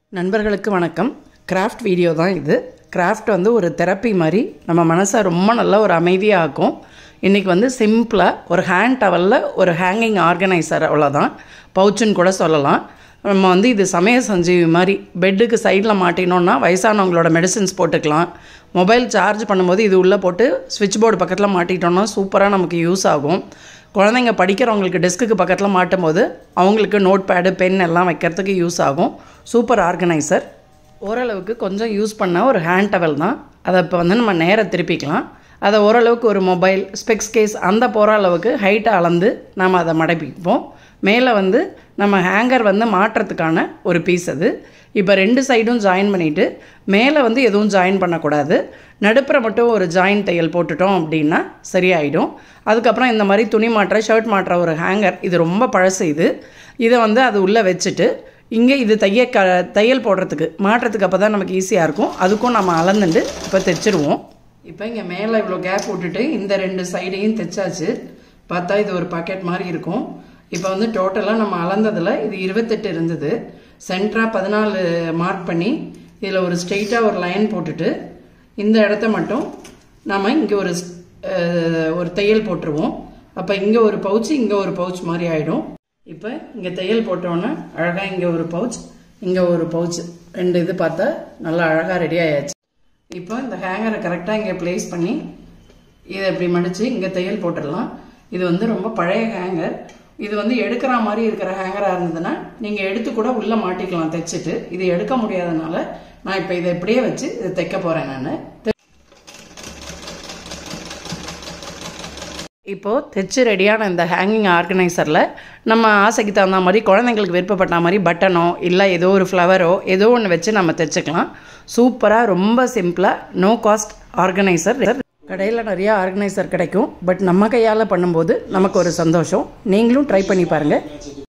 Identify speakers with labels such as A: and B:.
A: நண்பர்களுக்கு வணக்கம் craft video தான் இது கிராஃப்ட் வந்து ஒரு தெரப்பி மாதிரி நம்ம மனசை ரொம்ப நல்லா ஒரு அமைதியாக ஆக்கும் இன்றைக்கி வந்து சிம்பிளாக ஒரு ஹேண்ட் டவலில் ஒரு ஹேங்கிங் ஆர்கனைசர் அவ்வளோதான் பவுச்சுன்னு கூட சொல்லலாம் நம்ம வந்து இது சமய சஞ்சீவி மாதிரி பெட்டுக்கு சைடில் மாட்டினோன்னா வயசானவங்களோட மெடிசின்ஸ் போட்டுக்கலாம் மொபைல் சார்ஜ் பண்ணும்போது இது உள்ளே போட்டு ஸ்விட்ச் போர்டு பக்கத்தில் மாட்டிட்டோம்னா சூப்பராக நமக்கு யூஸ் ஆகும் குழந்தைங்க படிக்கிறவங்களுக்கு டெஸ்க்குக்கு பக்கத்தில் மாட்டும் போது அவங்களுக்கு நோட் பேடு பென் எல்லாம் வைக்கிறதுக்கு யூஸ் ஆகும் சூப்பர் ஆர்கனைசர் ஓரளவுக்கு கொஞ்சம் யூஸ் பண்ண ஒரு ஹேண்ட் டவல் தான் அதை இப்போ வந்து நம்ம நேராக திருப்பிக்கலாம் அதை ஓரளவுக்கு ஒரு மொபைல் ஸ்பெக்ஸ் கேஸ் அந்த போகிற அளவுக்கு ஹைட்டை அளந்து நம்ம அதை மடப்பிப்போம் மேலே வந்து நம்ம ஹேங்கர் வந்து மாட்டுறதுக்கான ஒரு பீஸ் அது இப்போ ரெண்டு சைடும் ஜாயின் பண்ணிவிட்டு மேலே வந்து எதுவும் ஜாயின் பண்ணக்கூடாது நடுப்புற மட்டும் ஒரு ஜாயின் தையல் போட்டுட்டோம் அப்படின்னா சரியாயிடும் அதுக்கப்புறம் இந்த மாதிரி துணி மாட்டுற ஷர்ட் மாட்டுற ஒரு ஹேங்கர் இது ரொம்ப பழசு இது இதை வந்து அது உள்ளே வச்சுட்டு இங்கே இது தைய க தையல் போடுறதுக்கு மாட்டுறதுக்கு அப்போ தான் நமக்கு ஈஸியாக இருக்கும் அதுக்கும் நம்ம அளந்துட்டு இப்போ தைச்சிருவோம் இப்போ இங்கே மேலே இவ்வளோ கேப் விட்டுட்டு இந்த ரெண்டு சைடையும் தைச்சாச்சு பார்த்தா இது ஒரு பாக்கெட் மாதிரி இருக்கும் இப்போ வந்து டோட்டலாக நம்ம அளந்ததில் இது இருபத்தெட்டு இருந்தது சென்டராக பதினாலு மார்க் பண்ணி இதில் ஒரு ஸ்ட்ரெயிட்டாக ஒரு லைன் போட்டுட்டு இந்த இடத்த மட்டும் நாம் இங்கே ஒரு அஹ், ஒரு தையல் போட்டுருவோம் அப்போ இங்கே ஒரு பவுச் இங்கே ஒரு பவுச் மாதிரி ஆகிடும் இப்போ இங்கே தையல் போட்டோன்னே அழகாக இங்கே ஒரு பவுச் இங்கே ஒரு பவுச் ரெண்டு இது பார்த்தா நல்லா அழகாக ரெடி ஆயாச்சு இப்போ இந்த ஹேங்கரை கரெக்டாக இங்கே ப்ளேஸ் பண்ணி இதை இப்படி மடித்து இங்கே தையல் போட்டுடலாம் இது வந்து ரொம்ப பழைய ஹேங்கர் இது வந்து எடுக்கிற மாதிரி இருக்கிற ஹேங்கராக இருந்ததுன்னா நீங்கள் எடுத்து கூட உள்ளே மாட்டிக்கலாம் தைச்சிட்டு இது எடுக்க முடியாதனால நான் இப்போ இதை இப்படியே வச்சு இதை தைக்க போகிறேன் நான் இப்போது தைச்சு ரெடியான இந்த ஹேங்கிங் ஆர்கனைசரில் நம்ம ஆசைக்கு தகுந்த மாதிரி குழந்தைங்களுக்கு விருப்பப்பட்ட மாதிரி பட்டனோ இல்லை ஏதோ ஒரு ஃப்ளவரோ ஏதோ ஒன்று வச்சு நம்ம தைச்சிக்கலாம் சூப்பராக ரொம்ப சிம்பிளாக நோ காஸ்ட் ஆர்கனைசர் கடையில் நிறையா ஆர்கனைசர் கிடைக்கும் பட் நம்ம கையால் பண்ணும்போது நமக்கு ஒரு சந்தோஷம் நீங்களும் ட்ரை பண்ணி பாருங்கள்